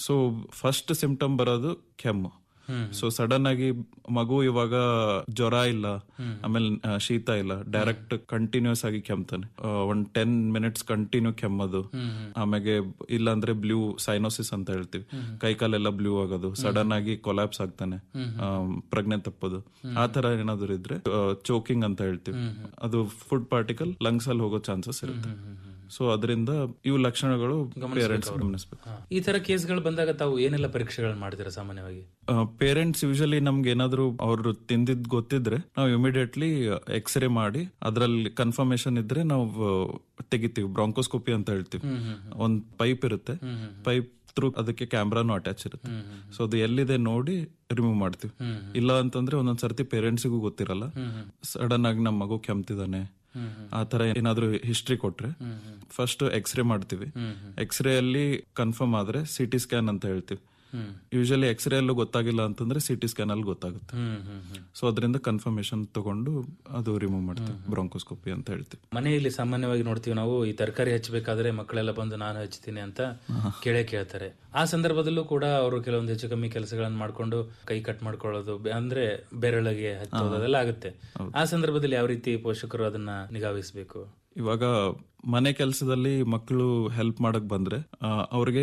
So first symptom ಬರೋದು ಕೆಮ್ಮು so sudden ಆಗಿ ಮಗು ಇವಾಗ ಜ್ವರ ಇಲ್ಲ ಆಮೇಲೆ ಆ, ಶೀತ ಇಲ್ಲ ಡೈರೆಕ್ಟ್ ಕಂಟಿನ್ಯೂಸ್ ಆಗಿ ಕೆಮ್ತಾನೆ ಆ, ಒಂದ್ ಟೆನ್ ಮಿನಿಟ್ಸ್ ಕಂಟಿನ್ಯೂ ಕೆಮ್ಮದು ಆಮೇಲೆ ಇಲ್ಲ ಅಂದ್ರೆ ಬ್ಲೂ ಸೈನೋಸಿಸ್ ಅಂತ ಹೇಳ್ತೀವಿ ಕೈ ಕಾಲೆಲ್ಲ ಬ್ಲೂ ಆಗೋದು ಸಡನ್ ಆಗಿ ಕೊಲಾಪ್ಸ್ ಆಗ್ತಾನೆ ಆ, ಪ್ರಜ್ಞೆ ತಪ್ಪೋದು ಆ ತರ ಏನಾದ್ರು ಇದ್ರೆ ಚೋಕಿಂಗ್ ಅಂತ ಹೇಳ್ತೀವಿ ಅದು ಫುಡ್ ಪಾರ್ಟಿಕಲ್ ಲಂಗ್ಸ್ ಅಲ್ಲಿ ಹೋಗೋ ಚಾನ್ಸಸ್ ಇರುತ್ತೆ ಸೊ ಅದರಿಂದ ಇವು ಲಕ್ಷಣಗಳು ಪೇರೆಂಟ್ಸ್ ಗಮನಿಸಬೇಕು ಹಾ. ಈ ತರ ಕೇಸ್ಗಳು ಬಂದಾಗ ತಾವು ಏನೆಲ್ಲ ಪರೀಕ್ಷೆಗಳು ಮಾಡ್ತೀರಾ ಸಾಮಾನ್ಯವಾಗಿ ಪೇರೆಂಟ್ಸ್ ಯೂಶಲಿ ನಮ್ಗೆ ಏನಾದ್ರು ಅವ್ರು ತಿಂದಿದ್ ಗೊತ್ತಿದ್ರೆ ನಾವು ಇಮಿಡಿಯೇಟ್ಲಿ ಎಕ್ಸ್ರೇ ಮಾಡಿ ಅದ್ರಲ್ಲಿ ಕನ್ಫರ್ಮೇಶನ್ ಇದ್ರೆ ನಾವು ತೆಗಿತೀವಿ ಬ್ರಾಂಕೋಸ್ಕೋಪಿ ಅಂತ ಹೇಳ್ತೀವಿ ಒಂದ್ ಪೈಪ್ ಇರುತ್ತೆ ಪೈಪ್ ಥ್ರೂ ಅದಕ್ಕೆ ಕ್ಯಾಮ್ರಾನು ಅಟ್ಯಾಚ್ ಇರುತ್ತೆ ಸೊ ಅದು ಎಲ್ಲಿದೆ ನೋಡಿ ರಿಮೂವ್ ಮಾಡ್ತೀವಿ ಇಲ್ಲ ಅಂತಂದ್ರೆ ಒಂದೊಂದ್ ಸರ್ತಿ ಪೇರೆಂಟ್ಸಿಗೂ ಗೊತ್ತಿರಲ್ಲ ಸಡನ್ ಆಗಿ ನಮ್ಮ ಮಗು ಕೆಮ್ತಿದಾನೆ ಆ ತರ ಏನಾದ್ರು ಹಿಸ್ಟ್ರಿ ಕೊಟ್ರೆ ಫಸ್ಟ್ ಎಕ್ಸ್ರೇ ಮಾಡ್ತೀವಿ ಎಕ್ಸ್ರೇ ಅಲ್ಲಿ ಕನ್ಫರ್ಮ್ ಆದ್ರೆ ಸಿಟಿ ಸ್ಕ್ಯಾನ್ ಅಂತ ಹೇಳ್ತೀವಿ ಯೂಶಲಿ ಎಕ್ಸ್ರೇ ಅಲ್ಲೂ ಗೊತ್ತಾಗಿಲ್ಲ ಅಂತಂದ್ರೆ ಸಿಟಿ ಸ್ಕ್ಯಾನ್ ಅಲ್ಲಿ ಗೊತ್ತಾಗುತ್ತೆ ಸೊ ಅದರಿಂದ ಕನ್ಫರ್ಮೇಶನ್ ತಗೊಂಡು ಅದು ರಿಮೂವ್ ಮಾಡ್ತೀವಿ ಬ್ರಾಂಕೋಸ್ಕೋಪಿ ಅಂತ ಹೇಳ್ತೀವಿ ಮನೆಯಲ್ಲಿ ಸಾಮಾನ್ಯವಾಗಿ ನೋಡ್ತೀವಿ ನಾವು ಈ ತರಕಾರಿ ಹಚ್ಚಬೇಕಾದ್ರೆ ಮಕ್ಕಳೆಲ್ಲ ಬಂದು ನಾನು ಹಚ್ತೀನಿ ಅಂತ ಕೇಳೇ ಕೇಳ್ತಾರೆ ಆ ಸಂದರ್ಭದಲ್ಲೂ ಕೂಡ ಅವರು ಕೆಲವೊಂದು ಹೆಚ್ಚು ಕಮ್ಮಿ ಕೆಲಸಗಳನ್ನು ಮಾಡ್ಕೊಂಡು ಕೈ ಕಟ್ ಮಾಡ್ಕೊಳ್ಳೋದು ಬೆ- ಅಂದ್ರೆ ಬೆರಳಿಗೆ ಹಚ್ಚೋದು ಅದೆಲ್ಲ ಆಗುತ್ತೆ ಆ ಸಂದರ್ಭದಲ್ಲಿ ಯಾವ ರೀತಿ ಪೋಷಕರು ಅದನ್ನ ನಿಗಾವಹಿಸಬೇಕು ಇವಾಗ ಮನೆ ಕೆಲಸದಲ್ಲಿ ಮಕ್ಕಳು ಹೆಲ್ಪ್ ಮಾಡಕ್ ಬಂದ್ರೆ ಆ, ಅವ್ರಿಗೆ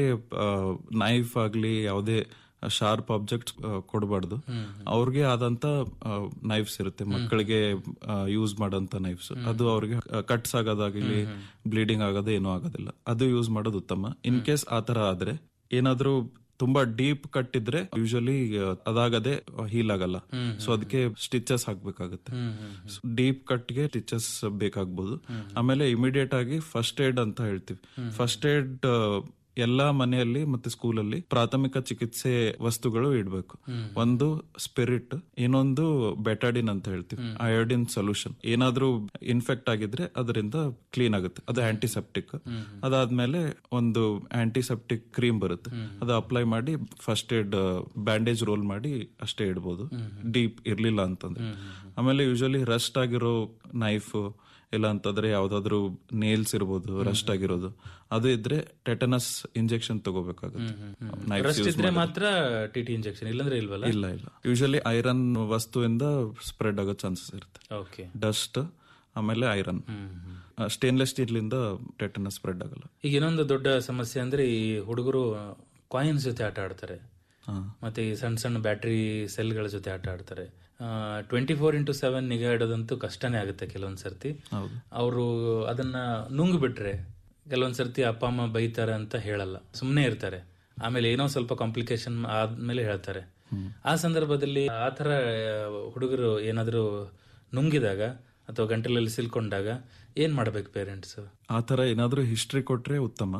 ನೈಫ್ ಆಗ್ಲಿ ಯಾವುದೇ ಶಾರ್ಪ್ ಆಬ್ಜೆಕ್ಟ್ಸ್ ಕೊಡಬಾರ್ದು ಅವ್ರಿಗೆ ಆದಂತ ನೈಫ್ಸ್ ಇರುತ್ತೆ ಮಕ್ಕಳಿಗೆ ಯೂಸ್ ಮಾಡೋಂತ ನೈಫ್ಸ್ ಅದು ಅವ್ರಿಗೆ ಕಟ್ಸ್ ಆಗೋದಾಗ್ಲಿ ಬ್ಲೀಡಿಂಗ್ ಆಗೋದು ಏನೂ ಆಗೋದಿಲ್ಲ ಅದು ಯೂಸ್ ಮಾಡೋದು ಉತ್ತಮ ಇನ್ ಕೇಸ್ ಆ ತರ ಆದ್ರೆ ಏನಾದ್ರೂ ತುಂಬಾ ಡೀಪ್ ಕಟ್ ಇದ್ರೆ ಯೂಶಲಿ ಅದಾಗದೆ ಹೀಲ್ ಆಗಲ್ಲ ಸೊ ಅದಕ್ಕೆ ಸ್ಟಿಚಸ್ ಹಾಕ್ಬೇಕಾಗುತ್ತೆ ಡೀಪ್ ಕಟ್ಗೆ ಸ್ಟಿಚಸ್ ಬೇಕಾಗ್ಬೋದು ಆಮೇಲೆ ಇಮಿಡಿಯೇಟ್ ಆಗಿ ಫಸ್ಟ್ ಏಡ್ ಅಂತ ಹೇಳ್ತೀವಿ ಫಸ್ಟ್ ಏಡ್ ಎಲ್ಲಾ ಮನೆಯಲ್ಲಿ ಮತ್ತೆ ಸ್ಕೂಲಲ್ಲಿ ಪ್ರಾಥಮಿಕ ಚಿಕಿತ್ಸೆ ವಸ್ತುಗಳು ಇಡಬೇಕು ಒಂದು ಸ್ಪಿರಿಟ್ ಇನ್ನೊಂದು ಬೆಟಾಡಿನ್ ಅಂತ ಹೇಳ್ತೀವಿ ಅಯೋಡಿನ್ ಸೊಲ್ಯೂಷನ್ ಏನಾದ್ರೂ ಇನ್ಫೆಕ್ಟ್ ಆಗಿದ್ರೆ ಅದರಿಂದ ಕ್ಲೀನ್ ಆಗುತ್ತೆ ಅದು ಆಂಟಿಸೆಪ್ಟಿಕ್ ಅದಾದ್ಮೇಲೆ ಒಂದು ಆಂಟಿಸೆಪ್ಟಿಕ್ ಕ್ರೀಮ್ ಬರುತ್ತೆ ಅದು ಅಪ್ಲೈ ಮಾಡಿ ಫಸ್ಟ್ ಏಡ್ ಬ್ಯಾಂಡೇಜ್ ರೋಲ್ ಮಾಡಿ ಅಷ್ಟೇ ಇಡ್ಬೋದು ಡೀಪ್ ಇರ್ಲಿಲ್ಲ ಅಂತಂದ್ರೆ ಆಮೇಲೆ ಯೂಶಲಿ ರಸ್ಟ್ ಆಗಿರೋ ನೈಫ್ ಇಲ್ಲ ಅಂತಂದ್ರೆ ಯಾವ್ದಾದ್ರು ನೇಲ್ಸ್ ಇರ್ಬೋದು ರಸ್ಟ್ ಆಗಿರೋದು ಅದು ಇದ್ರೆ ಟೆಟನಸ್ ಇಂಜೆಕ್ಷನ್ ತಗೋಬೇಕಾಗುತ್ತೆ Knives ರಸ್ಟ್ use ಇದ್ರೆ ಮಾಡೋದು. ಮಾತ್ರ ಟಿ ಟಿ ಇಂಜೆಕ್ಷನ್ ಇಲ್ಲಂದ್ರೆ ಇಲ್ವಲ್ಲ ಇಲ್ಲ ಇಲ್ಲ ಯೂಶಲಿ ಐರನ್ ವಸ್ತುವಿಂದ ಸ್ಪ್ರೆಡ್ ಆಗೋ ಚಾನ್ಸಸ್ ಇರುತ್ತೆ ಓಕೆ ಡಸ್ಟ್ ಆಮೇಲೆ ಐರನ್ ಸ್ಟೇನ್ಲೆಸ್ ಸ್ಟೀಲ್ ಇಂದ ಟೆಟನಸ್ ಸ್ಪ್ರೆಡ್ ಆಗಲ್ಲ ಈಗ ಇನ್ನೊಂದು ದೊಡ್ಡ ಸಮಸ್ಯೆ ಅಂದ್ರೆ ಈ ಹುಡುಗರು ಕಾಯಿನ್ಸ್ ಜೊತೆ ಆಟ ಆಡ್ತಾರೆ ಮತ್ತೆ ಈ ಸಣ್ಣ ಸಣ್ಣ ಬ್ಯಾಟ್ರಿ ಸೆಲ್ಗಳ ಜೊತೆ ಆಟ ಆಡ್ತಾರೆ ಟ್ವೆಂಟಿ ಫೋರ್ ಇಂಟು ಸೆವೆನ್ ನಿಗಾ ಇಡೋದಂತೂ ಕಷ್ಟನೇ ಆಗುತ್ತೆ ಕೆಲವೊಂದ್ ಸರ್ತಿ ಅವರು ಅದನ್ನ ನುಂಗ್ ಬಿಟ್ರೆ ಕೆಲವೊಂದ್ ಸರ್ತಿ ಅಪ್ಪ ಅಮ್ಮ ಬೈತಾರೆ ಅಂತ ಹೇಳಲ್ಲ ಸುಮ್ಮನೆ ಇರ್ತಾರೆ ಆಮೇಲೆ ಏನೋ ಸ್ವಲ್ಪ ಕಾಂಪ್ಲಿಕೇಶನ್ ಆದ್ಮೇಲೆ ಹೇಳ್ತಾರೆ ಆ ಸಂದರ್ಭದಲ್ಲಿ ಆ ಥರ ಹುಡುಗರು ಏನಾದರೂ ನುಂಗಿದಾಗ ಅಥವಾ ಗಂಟಲಲ್ಲಿ ಸಿಲ್ಕೊಂಡಾಗ ಏನ್ ಮಾಡ್ಬೇಕು ಪೇರೆಂಟ್ಸ್ ಆ ತರ ಏನಾದ್ರೂ ಹಿಸ್ಟ್ರಿ ಕೊಟ್ರೆ ಉತ್ತಮ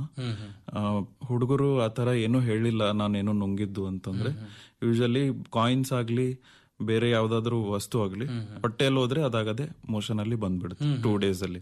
ಹುಡುಗರು ಆ ತರ ಏನೂ ಹೇಳಿಲ್ಲ ನಾನೇನೋ ನುಂಗಿದ್ದು ಅಂತಂದ್ರೆ ಯೂಶಲಿ ಕಾಯಿನ್ಸ್ ಆಗ್ಲಿ ಬೇರೆ ಯಾವ್ದಾದ್ರು ವಸ್ತು ಆಗ್ಲಿ ಹೊಟ್ಟೆಯಲ್ಲಿ ಹೋದ್ರೆ ಅದಾಗದೆ ಮೋಷನ್ ಅಲ್ಲಿ ಬಂದ್ಬಿಡುತ್ತೆ ಟೂ ಡೇಸ್ ಅಲ್ಲಿ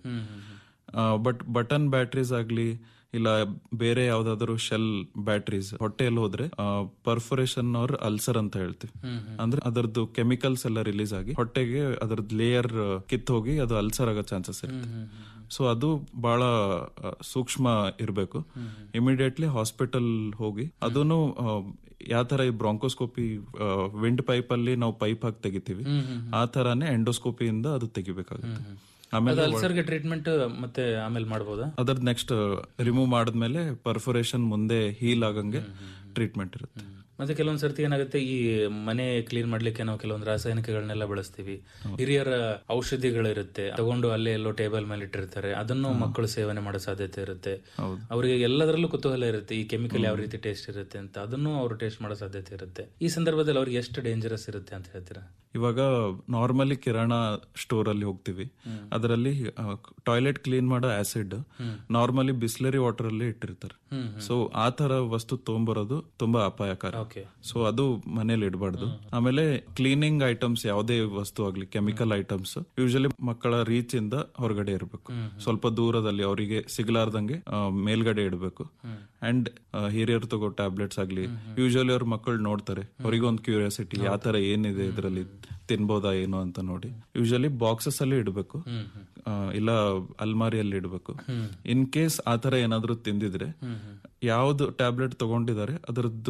ಬಟ್ ಬಟನ್ ಬ್ಯಾಟ್ರೀಸ್ ಆಗ್ಲಿ ಇಲ್ಲ ಬೇರೆ ಯಾವ್ದಾದ್ರು ಶೆಲ್ ಬ್ಯಾಟ್ರೀಸ್ ಹೊಟ್ಟೆಯಲ್ಲಿ ಹೋದ್ರೆ ಪರ್ಫೊರೇಷನ್ ಅವ್ರ ಅಲ್ಸರ್ ಅಂತ ಹೇಳ್ತೀವಿ ಅಂದ್ರೆ ಅದರದ್ದು ಕೆಮಿಕಲ್ಸ್ ಎಲ್ಲ ರಿಲೀಸ್ ಆಗಿ ಹೊಟ್ಟೆಗೆ ಅದರದ್ದು ಲೇಯರ್ ಕಿತ್ ಹೋಗಿ ಅದು ಅಲ್ಸರ್ ಆಗೋ ಚಾನ್ಸಸ್ ಇರುತ್ತೆ ಸೊ ಅದು ಬಹಳ ಆ, ಸೂಕ್ಷ್ಮ ಇರಬೇಕು ಇಮಿಡಿಯೇಟ್ಲಿ ಹಾಸ್ಪಿಟಲ್ ಹೋಗಿ ಅದನ್ನು ಯಾವ ತರ ಈ ಬ್ರಾಂಕೋಸ್ಕೋಪಿ ವಿಂಡ್ ಪೈಪ್ ಅಲ್ಲಿ ನಾವು ಪೈಪ್ ಹಾಕಿ ತೆಗಿತೀವಿ ಆ ತರಾನೇ ಎಂಡೋಸ್ಕೋಪಿಯಿಂದ ಅದು ತೆಗಿಬೇಕಾಗುತ್ತೆ ಆಮೇಲೆ ಅಲ್ಸರ್ಗೆ ಟ್ರೀಟ್ಮೆಂಟ್ ಮತ್ತೆ ಆಮೇಲೆ ಮಾಡ್ಬೋದಾ ಅದರ ನೆಕ್ಸ್ಟ್ ರಿಮೂವ್ ಮಾಡಿದ್ಮೇಲೆ ಪರ್ಫೊರೇಷನ್ ಮುಂದೆ ಹೀಲ್ ಆಗಂಗೆ ಟ್ರೀಟ್ಮೆಂಟ್ ಇರುತ್ತೆ ಮತ್ತೆ ಕೆಲವೊಂದ್ ಸರ್ತಿ ಏನಾಗುತ್ತೆ ಈ ಮನೆ ಕ್ಲೀನ್ ಮಾಡ್ಲಿಕ್ಕೆ ನಾವು ಕೆಲವೊಂದು ರಾಸಾಯನಿಕಗಳನ್ನೆಲ್ಲ ಬಳಸ್ತೀವಿ ಹಿರಿಯರ ಔಷಧಿಗಳಿರುತ್ತೆ ತಗೊಂಡು ಅಲ್ಲೇ ಎಲ್ಲೋ ಟೇಬಲ್ ಮೇಲೆ ಇಟ್ಟಿರ್ತಾರೆ ಅದನ್ನು ಮಕ್ಕಳು ಸೇವನೆ ಮಾಡೋ ಸಾಧ್ಯತೆ ಇರುತ್ತೆ ಅವರಿಗೆ ಎಲ್ಲದರಲ್ಲೂ ಕುತೂಹಲ ಇರುತ್ತೆ ಈ ಕೆಮಿಕಲ್ ಯಾವ ರೀತಿ ಟೇಸ್ಟ್ ಇರುತ್ತೆ ಅಂತ ಅದನ್ನು ಅವರು ಟೇಸ್ಟ್ ಮಾಡೋ ಸಾಧ್ಯತೆ ಇರುತ್ತೆ ಈ ಸಂದರ್ಭದಲ್ಲಿ ಅವ್ರಿಗೆ ಎಷ್ಟು ಡೇಂಜರಸ್ ಇರುತ್ತೆ ಅಂತ ಹೇಳ್ತೀರಾ ಇವಾಗ ನಾರ್ಮಲಿ ಕಿರಾಣ ಸ್ಟೋರ್ ಅಲ್ಲಿ ಹೋಗ್ತೀವಿ ಅದರಲ್ಲಿ ಟಾಯ್ಲೆಟ್ ಕ್ಲೀನ್ ಮಾಡೋ ಆಸಿಡ್ ನಾರ್ಮಲಿ ಬಿಸ್ಲರಿ ವಾಟರ್ ಅಲ್ಲಿ ಇಟ್ಟಿರ್ತಾರೆ ಸೊ ಆ ತರ ವಸ್ತು ತೊಗೊಂಬರೋದು ತುಂಬಾ ಅಪಾಯಕಾರಿ ಓಕೆ ಸೊ ಅದು ಮನೇಲಿ ಇಡಬಾರ್ದು ಆಮೇಲೆ ಕ್ಲೀನಿಂಗ್ ಐಟಮ್ಸ್ ಯಾವುದೇ ವಸ್ತು ಆಗ್ಲಿ ಕೆಮಿಕಲ್ ಐಟಮ್ಸ್ ಯೂಶಲಿ ಮಕ್ಕಳ ರೀಚ್ ಇಂದ ಹೊರಗಡೆ ಇರಬೇಕು ಸ್ವಲ್ಪ ದೂರದಲ್ಲಿ ಅವರಿಗೆ ಸಿಗ್ಲಾರ್ದಂಗೆ ಆ, ಮೇಲ್ಗಡೆ ಇಡಬೇಕು ಅಂಡ್ ಹಿರಿಯರು ತಗೋ ಟ್ಯಾಬ್ಲೆಟ್ಸ್ ಆಗ್ಲಿ ಯೂಶಲಿ ಅವ್ರ ಮಕ್ಕಳು ನೋಡ್ತಾರೆ ಅವ್ರಿಗೆ ಒಂದು ಕ್ಯೂರಿಯಾಸಿಟಿ ಯಾವ ತರ ಏನಿದೆ ಇದರಲ್ಲಿ ತಿನ್ಬೋದಾ ಏನು ಅಂತ ನೋಡಿ ಯೂಶಲಿ ಬಾಕ್ಸಸ್ ಅಲ್ಲಿ ಇಡಬೇಕು ಇಲ್ಲ ಅಲ್ಮಾರಿಯಲ್ಲಿ ಇಡಬೇಕು ಇನ್ ಕೇಸ್ ಆತರ ಏನಾದ್ರೂ ತಿಂದಿದ್ರೆ ಯಾವ್ದು ಟ್ಯಾಬ್ಲೆಟ್ ತಗೊಂಡಿದ್ದಾರೆ ಅದರದ್ದು